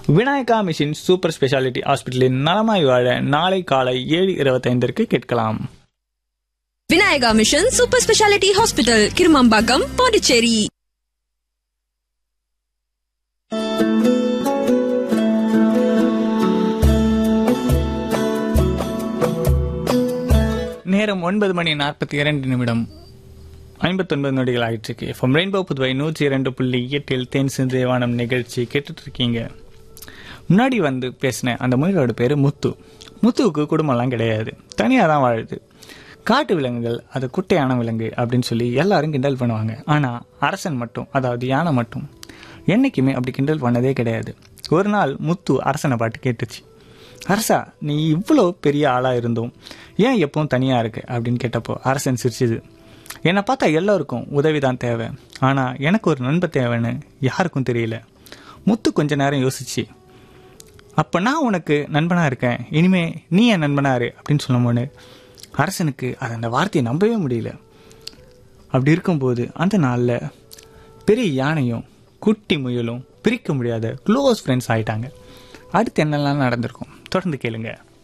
Vinayaka mission super specialty ஹாஸ்பிட்டலின் நலமாய் வாழ நாளை காலை ஏழு இருபத்தைந்திற்கு கேட்கலாம் Vinayaka mission super specialty hospital Kirumampakkam Pondicherry நேரம் ஒன்பது மணி நாற்பத்தி இரண்டு நிமிடம் ஐம்பத்தொன்பது நொடிகள் ஆயிடுச்சு ஃப்ரம் ரெயின்போ புதுவை நூற்றி இரண்டு புள்ளி எட்டில் தேன் சிந்து வானம் நிகழ்ச்சி கேட்டுட்டு இருக்கீங்க முன்னாடி வந்து பேசின அந்த முயலோட பேர் முத்து முத்துவுக்கு குடும்பம்லாம் கிடையாது தனியாக தான் வாழுது காட்டு விலங்குகள் அது குட்டையான விலங்கு அப்படின்னு சொல்லி எல்லாரும் கிண்டல் பண்ணுவாங்க ஆனால் அரசன் மட்டும் அதாவது யானை மட்டும் என்னைக்குமே அப்படி கிண்டல் பண்ணதே கிடையாது ஒரு நாள் முத்து அரசனை பாட்டு கேட்டுச்சு அரசா நீ இவ்வளோ பெரிய ஆளாக இருந்தும் ஏன் எப்பவும் தனியாக இருக்கு அப்படின்னு கேட்டப்போ அரசன் சிரிச்சுது என்னை பார்த்தா எல்லோருக்கும் உதவி தான் தேவை ஆனால் எனக்கு ஒரு நண்பர் தேவைன்னு யாருக்கும் தெரியல முத்து கொஞ்ச நேரம் யோசிச்சு அப்போ நான் உனக்கு நண்பனாக இருக்கேன் இனிமே நீ என் நண்பனாக இரு அப்படின்னு சொல்லும்போது அரசனுக்கு அது அந்த வார்த்தையை நம்பவே முடியல அப்படி இருக்கும்போது அந்த நாளில் பெரிய யானையும் குட்டி முயலும் பிரிக்க முடியாத க்ளோஸ் ஃப்ரெண்ட்ஸ் ஆயிட்டாங்க அடுத்து என்னெல்லாம் நடந்திருக்கும் தொடர்ந்து கேளுங்க